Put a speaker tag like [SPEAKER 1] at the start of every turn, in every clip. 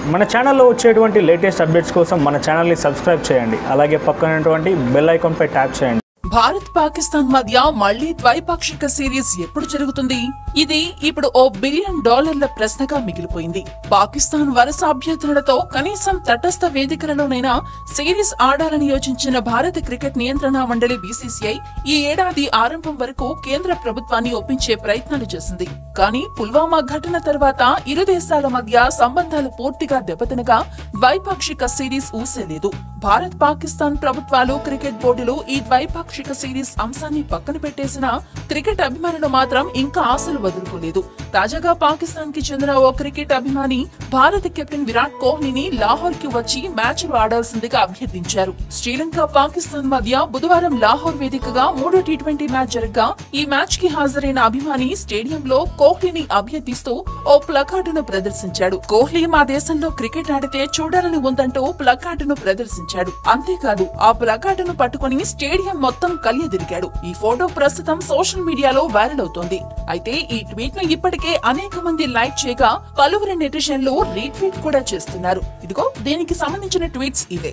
[SPEAKER 1] మన ఛానల్లో వచ్చేటువంటి లేటెస్ట్ అప్డేట్స్ కోసం మన ఛానల్ని సబ్స్క్రైబ్ చేయండి అలాగే పక్కనటువంటి బెల్ ఐకాన్పై ట్యాప్ చేయండి
[SPEAKER 2] భారత్ పాకిస్తాన్ మధ్య మళ్లీ ద్వైపాక్షిక సిరీస్ ఎప్పుడు జరుగుతుంది ఇది ఇప్పుడు ఓ బిలియన్ డాలర్ల ప్రశ్నగా మిగిలిపోయింది పాకిస్తాన్ వరుస అభ్యర్థులతో కనీసం తటస్థ వేదికలలోనైనా సిరీస్ ఆడాలని యోచించిన భారత క్రికెట్ నియంత్రణ మండలి బీసీసీఐ ఈ ఏడాది ఆరంభం వరకు కేంద్ర ప్రభుత్వాన్ని ఒప్పించే ప్రయత్నాలు చేసింది కానీ పుల్వామా ఘటన తర్వాత ఇరు దేశాల మధ్య సంబంధాలు పూర్తిగా దెబ్బతినగా ద్వైపాక్షిక సిరీస్ ఊసేలేదు భారత్ పాకిస్తాన్ ప్రభుత్వాలు క్రికెట్ బోర్డులు ఈ ద్వైపాక్షిక సిరీస్ అంశాన్ని పక్కన పెట్టేసిన క్రికెట్ అభిమానులు మాత్రం ఇంకా ఆశలు వదులుకోలేదు తాజాగా పాకిస్తాన్ కి చెందిన ఓ క్రికెట్ అభిమాని భారత కెప్టెన్ విరాట్ కోహ్లీని లాహోర్ కి వచ్చి మ్యాచ్ ఆడాల్సిందిగా అభ్యర్థించారు శ్రీలంక పాకిస్తాన్ మధ్య బుధవారం లాహోర్ వేదికగా మూడో టీ ట్వంటీ మ్యాచ్ జరగగా ఈ మ్యాచ్ కి హాజరైన అభిమాని స్టేడియంలో కోహ్లీని అభ్యర్థిస్తూ ఓ ప్లకార్డును ప్రదర్శించాడు కోహ్లీ మా దేశంలో క్రికెట్ ఆడితే చూడాలని ఉందంటూ ప్లకార్డును ప్రదర్శించాడు అంతేకాదు ఆ ప్లకార్డును పట్టుకుని స్టేడియం మొత్తం కలియదిరిగాడు ఈ ఫోటో ప్రస్తుతం సోషల్ మీడియాలో వైరల్ అవుతోంది అయితే ఈ ట్వీట్ ను ఇప్పటికే అనేక మంది లైక్ చేయగా పలువురు నెటిజన్లు రీట్వీట్ కూడా చేస్తున్నారు ఇదిగో దీనికి సంబంధించిన ట్వీట్స్ ఇవే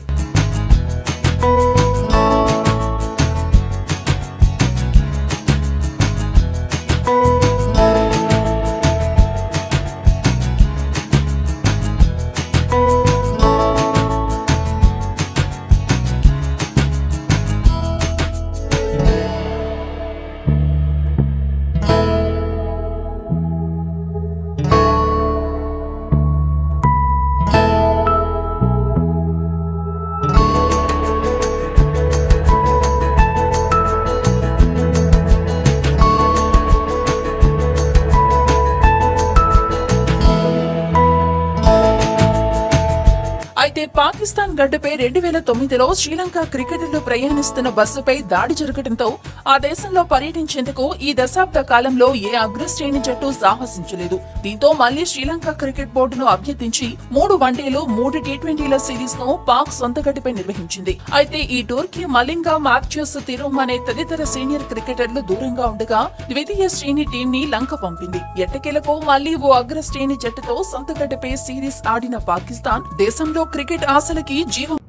[SPEAKER 2] అయితే పాకిస్తాన్ గడ్డపై రెండు వేల తొమ్మిదిలో శ్రీలంక క్రికెటర్లు ప్రయాణిస్తున్న బస్సుపై దాడి జరగడంతో ఆ దేశంలో పర్యటించేందుకు ఈ దశాబ్ద కాలంలో ఏ అగ్రశ్రేణి జట్టు సాహసించలేదు దీంతో మళ్లీ శ్రీలంక క్రికెట్ బోర్డును అభ్యర్థించి మూడు వన్డేలు మూడు టీ ట్వంటీల సిరీస్ ను పాక్ సొంత గడ్డపై నిర్వహించింది అయితే ఈ టూర్ కి మలింగ మాథ్యూస్ తిరుమ్ అనే తదితర సీనియర్ క్రికెటర్లు దూరంగా ఉండగా ద్వితీయ శ్రేణి టీం ని లంక పంపింది ఎట్టకేలకు మళ్లీ ఓ అగ్రశ్రేణి జట్టుతో సొంత గడ్డపై సిరీస్ ఆడిన పాకిస్తాన్ దేశంలో క్రికెట్ ఆశలకి జీవం